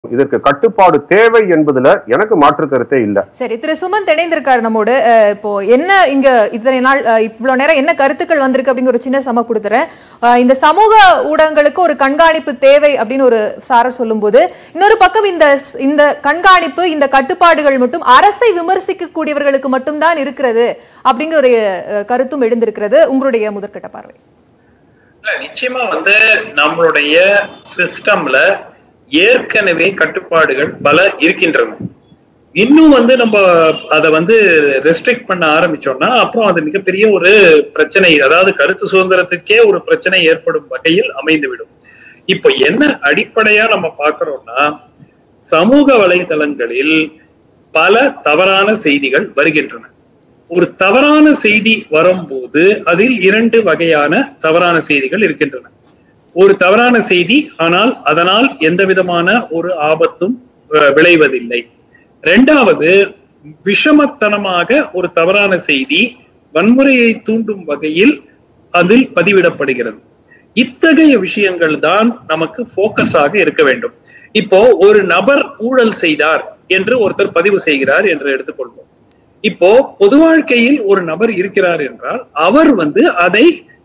இதற்கு கட்டுப்பாடு தேவை என்பதுல எனக்கு மாற்று கருத்தே இல்ல சரி திரு சுமந்த் இணைந்திருக்காரு நம்மோடு அஹ், இப்போ என்ன இங்க இத்தனை நாள் அஹ், இவ்வளவு நேரம் என்ன கருத்துக்கள் வந்திருக்கு அப்படிங்கிற ஒரு சின்ன சம கொடுத்துறேன் அஹ், இந்த சமூக ஊடகங்களுக்கு ஒரு கண்காணிப்பு தேவை அப்படின்னு ஒரு சாரர் சொல்லும்போது இன்னொரு பக்கம் இந்த ஸ்- இந்த கண்காணிப்பு இந்த கட்டுப்பாடுகள் மட்டும் அரசை விமர்சிக்கக்கூடியவர்களுக்கு மட்டும்தான் இருக்கிறது அப்படிங்கிற ஒரு அஹ், கருத்தும் எழுந்திருக்கிறது உங்களுடைய முதற்கட்ட பார்வை இல்ல நிச்சயமா வந்து நம்மளுடைய சிஸ்டம்ல ஏற்கனவே கட்டுப்பாடுகள் பல இருக்கின்றன இன்னும் வந்து நம்ம அதை வந்து ரெஸ்ட்ரிக்ட் பண்ண ஆரம்பிச்சோம்னா அப்புறம் அது மிகப்பெரிய ஒரு பிரச்சனை அதாவது கருத்து சுதந்திரத்துக்கே ஒரு பிரச்சனை ஏற்படும் வகையில் அமைந்துவிடும் இப்போ என்ன அடிப்படையா நம்ம பார்க்கிறோம்னா சமூக வலைதளங்களில் பல தவறான செய்திகள் வருகின்றன ஒரு தவறான செய்தி வரும்போது அதில் இரண்டு வகையான தவறான செய்திகள் இருக்கின்றன ஒரு தவறான செய்தி ஆனால் அதனால் எந்த விதமான ஒரு ஆபத்தும் அஹ், விளைவதில்லை இரண்டாவது விஷமத்தனமாக ஒரு தவறான செய்தி வன்முறையை தூண்டும் வகையில் அதில் பதிவிடப்படுகிறது இத்தகைய விஷயங்கள் தான் நமக்கு போக்கஸாக இருக்க வேண்டும் இப்போ ஒரு நபர் ஊழல் செய்தார் என்று ஒருத்தர் பதிவு செய்கிறார் என்று எடுத்துக்கொள்வோம் இப்போ பொது வாழ்க்கையில் ஒரு நபர் இருக்கிறார் என்றால் அவர் வந்து அதை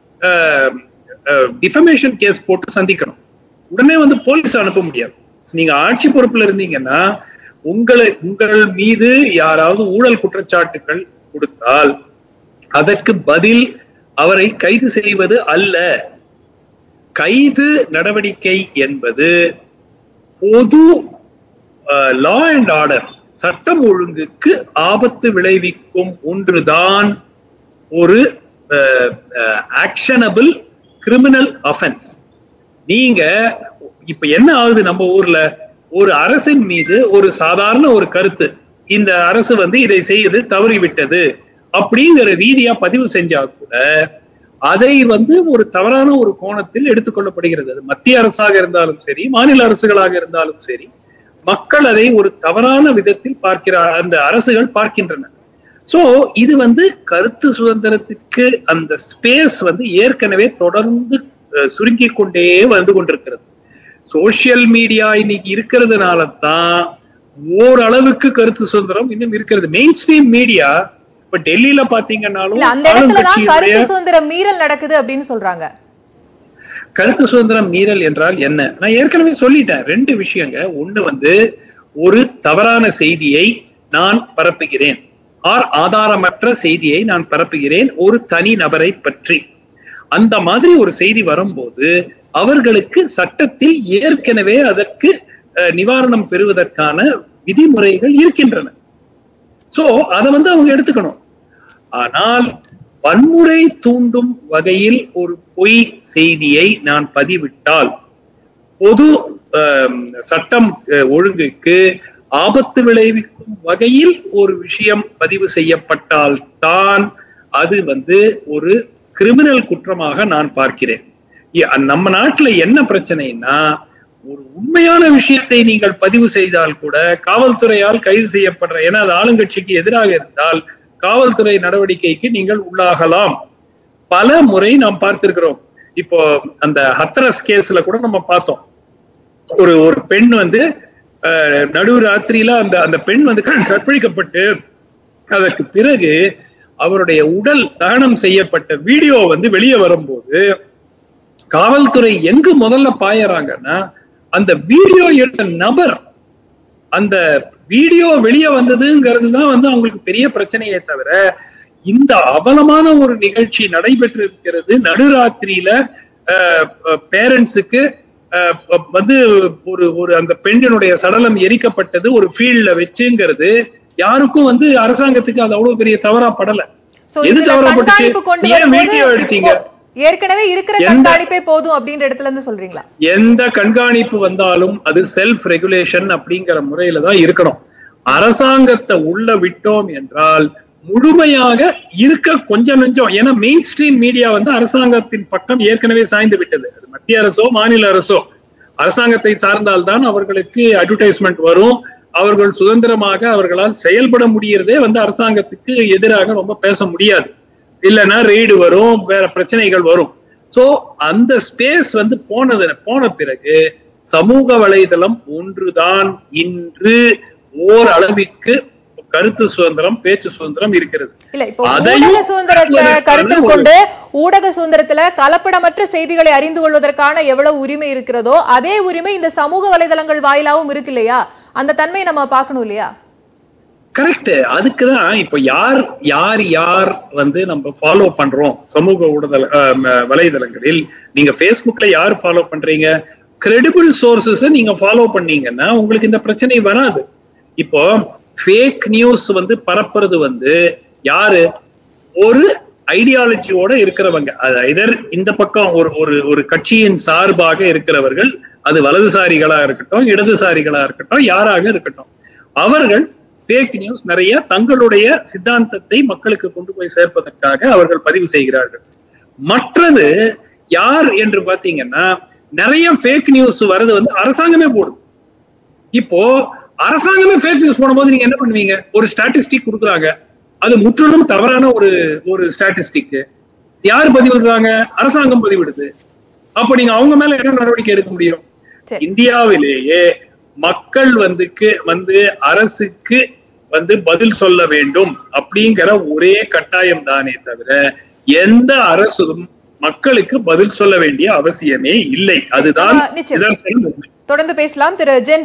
டிஃபமேஷன் கேஸ் போட்டு சந்திக்கணும் உடனே வந்து போலீஸ் அனுப்ப முடியாது நீங்க ஆட்சி பொறுப்புல இருந்தீங்கன்னா உங்களை உங்கள் மீது யாராவது ஊழல் குற்றச்சாட்டுகள் கொடுத்தால் அதற்கு பதில் அவரை கைது செய்வது அல்ல கைது நடவடிக்கை என்பது பொது லா அண்ட் ஆர்டர் சட்டம் ஒழுங்குக்கு ஆபத்து விளைவிக்கும் ஒன்றுதான் ஒரு ஆக்ஷனபிள் கிரிமினல் அஃபென்ஸ் நீங்க இப்ப என்ன ஆகுது நம்ம ஊர்ல ஒரு அரசின் மீது ஒரு சாதாரண ஒரு கருத்து இந்த அரசு வந்து இதை செய்து தவறிவிட்டது அப்படிங்கிற ரீதியா பதிவு செஞ்சா கூட அதை வந்து ஒரு தவறான ஒரு கோணத்தில் எடுத்துக்கொள்ளப்படுகிறது அது மத்திய அரசாக இருந்தாலும் சரி மாநில அரசுகளாக இருந்தாலும் சரி மக்கள் அதை ஒரு தவறான விதத்தில் பார்க்கிறார் அந்த அரசுகள் பார்க்கின்றன சோ இது வந்து கருத்து சுதந்திரத்துக்கு அந்த ஸ்பேஸ் வந்து ஏற்கனவே தொடர்ந்து அஹ், சுருங்கிக் கொண்டே வந்து கொண்டிருக்கிறது சோசியல் மீடியா இன்னைக்கு இருக்கிறதுனால தான் ஓரளவுக்கு கருத்து சுதந்திரம் இன்னும் இருக்கிறது மெயின் ஸ்ட்ரீம் மீடியா இப்ப டெல்லியில பாத்தீங்கன்னாலும் இல்ல அந்த இடத்துலதான் ஆளுங்கட்சியுடைய கருத்து சுதந்திர மீறல் நடக்குது அப்படின்னு சொல்றாங்க கருத்து சுதந்திரம் மீறல் என்றால் என்ன நான் ஏற்கனவே சொல்லிட்டேன் ரெண்டு விஷயங்க ஒண்ணு வந்து ஒரு தவறான செய்தியை நான் பரப்புகிறேன் ஆர் ஆதாரமற்ற செய்தியை நான் பரப்புகிறேன் ஒரு தனி நபரை பற்றி அந்த மாதிரி ஒரு செய்தி வரும்போது அவர்களுக்கு சட்டத்தில் ஏற்கனவே அதற்கு அஹ், நிவாரணம் பெறுவதற்கான விதிமுறைகள் இருக்கின்றன சோ அதை வந்து அவங்க எடுத்துக்கணும் ஆனால் வன்முறை தூண்டும் வகையில் ஒரு பொய் செய்தியை நான் பதிவிட்டால் பொது ஆம், சட்டம் அஹ், ஒழுங்குக்கு ஆபத்து விளைவிக்கும் வகையில் ஒரு விஷயம் பதிவு செய்யப்பட்டால் தான் அது வந்து ஒரு கிரிமினல் குற்றமாக நான் பார்க்கிறேன் இ- நம்ம நாட்டுல என்ன பிரச்சனைன்னா ஒரு உண்மையான விஷயத்தை நீங்கள் பதிவு செய்தால் கூட காவல்துறையால் கைது செய்யப்படுற ஏன்னா அது ஆளுங்கட்சிக்கு எதிராக இருந்தால் காவல்துறை நடவடிக்கைக்கு நீங்கள் உள்ளாகலாம் பல முறை நாம் பார்த்திருக்கிறோம் இப்போ அந்த ஹத்ரஸ் கேஸ்ல கூட நம்ம பார்த்தோம் ஒரு ஒரு பெண் வந்து அஹ், நடு ராத்திரியில அந்த அந்த பெண் வந்து கற்பழிக்கப்பட்டு அதற்கு பிறகு அவருடைய உடல் தகனம் செய்யப்பட்ட வீடியோ வந்து வெளியே வரும்போது காவல்துறை எங்கு முதல்ல பாயறாங்கன்னா அந்த வீடியோ எடுத்த நபர் அந்த வீடியோ வெளியே வந்ததுங்கிறது தான் வந்து அவங்களுக்கு பெரிய பிரச்சனையே தவிர இந்த அவலமான ஒரு நிகழ்ச்சி நடைபெற்று இருக்கிறது நடுராத்திரியில பேரண்ட்ஸுக்கு வந்து ஒரு ஒரு அந்த பெண்ணினுடைய சடலம் எரிக்கப்பட்டது ஒரு ஃபீல்ட்ல வச்சுங்கிறது யாருக்கும் வந்து அரசாங்கத்துக்கு அது அவ்வளவு பெரிய தவறா படல சோ எது இதுல தவறா பட்டுச்சு? கண்காணிப்பு கொண்டு ஏன் வரும்போது வீடியோ எடுத்தீங்க இப்போ ஏற்கனவே இருக்கிற எந்த- கண்காணிப்பே போதும் அப்படின்ற இடத்துல இருந்து சொல்றீங்களா எந்த கண்காணிப்பு வந்தாலும் அது செல்ஃப் ரெகுலேஷன் அப்படிங்கிற முறையில தான் இருக்கணும் அரசாங்கத்தை உள்ள விட்டோம் என்றால் முழுமையாக இருக்க கொஞ்சம் நெஞ்சம் ஏன்னா மெயின் ஸ்ட்ரீம் மீடியா வந்து அரசாங்கத்தின் பக்கம் ஏற்கனவே சாய்ந்து விட்டது அது மத்திய அரசோ மாநில அரசோ அரசாங்கத்தை சார்ந்தால்தான் அவர்களுக்கு அட்வர்டைஸ்மெண்ட் வரும் அவர்கள் சுதந்திரமாக அவர்களால் செயல்பட முடியறதே வந்து அரசாங்கத்துக்கு எதிராக ரொம்ப பேச முடியாது இல்லைன்னா ரெய்டு வரும் வேற பிரச்சனைகள் வரும் சோ அந்த ஸ்பேஸ் வந்து போனது போன பிறகு சமூக வலைதளம் ஒன்றுதான் இன்று ஓர் அளவிற்கு கருத்து சுதந்திரம் பேச்சு சுதந்திரம் இருக்கிறது இல்ல இப்போ அதையும் ஊடக சுதந்திரத்தை ஒரு- கருத்தில் ஒரு- கொண்டு ஊடக சுதந்திரத்துல கலப்படமற்ற செய்திகளை அறிந்து கொள்வதற்கான எவ்வளவு உரிமை இருக்கிறதோ அதே உரிமை இந்த சமூக வலைதளங்கள் வாயிலாவும் இருக்கு இல்லையா அந்த தன்மையை நம்ம பார்க்கணும் இல்லையா கரெக்ட் அதுக்குதான் இப்ப யார் யார் யார் வந்து நம்ம ஃபாலோ பண்றோம் சமூக ஊடக வலைதளங்களில் நீங்க Facebookல யார் ஃபாலோ பண்றீங்க கிரெடிபிள் சோர்சஸ் நீங்க ஃபாலோ பண்ணீங்கன்னா உங்களுக்கு இந்த பிரச்சனை வராது இப்போ ஃபேக் நியூஸ் வந்து பரப்புறது வந்து யாரு ஒரு ஐடியாலஜியோட இருக்கிறவங்க அது இதர் இந்த பக்கம் ஒரு ஒரு ஒரு கட்சியின் சார்பாக இருக்கிறவர்கள் அது வலதுசாரிகளா இருக்கட்டும் இடதுசாரிகளா இருக்கட்டும் யாராக இருக்கட்டும் அவர்கள் ஃபேக் நியூஸ் நிறைய தங்களுடைய சித்தாந்தத்தை மக்களுக்கு கொண்டு போய் சேர்ப்பதற்காக அவர்கள் பதிவு செய்கிறார்கள் மற்றது யார் என்று பாத்தீங்கன்னா நிறைய ஃபேக் நியூஸ் வர்றது வந்து அரசாங்கமே போடும் இப்போ அரசாங்கமே ஃபேக் நியூஸ் போடும்போது நீங்க என்ன பண்ணுவீங்க ஒரு ஸ்டாட்டிஸ்டிக் கொடுக்குறாங்க அது முற்றிலும் தவறான ஒரு ஒரு ஸ்டாட்டிஸ்டிக் யார் பதிவிடுறாங்க அரசாங்கம் பதிவிடுது அப்ப நீங்க அவங்க மேல என்ன நடவடிக்கை எடுக்க முடியும் சரி. இந்தியாவிலேயே மக்கள் வந்துக்கு வந்து அரசுக்கு வந்து பதில் சொல்ல வேண்டும் அப்படிங்கிற ஒரே கட்டாயம் தானே தவிர எந்த அரசும் மக்களுக்கு பதில் சொல்ல வேண்டிய அவசியமே இல்லை அதுதான் ஆ, நிச்சயம். நிதர்சனம் உண்மை தொடர்ந்து பேசலாம் திரு ஜென்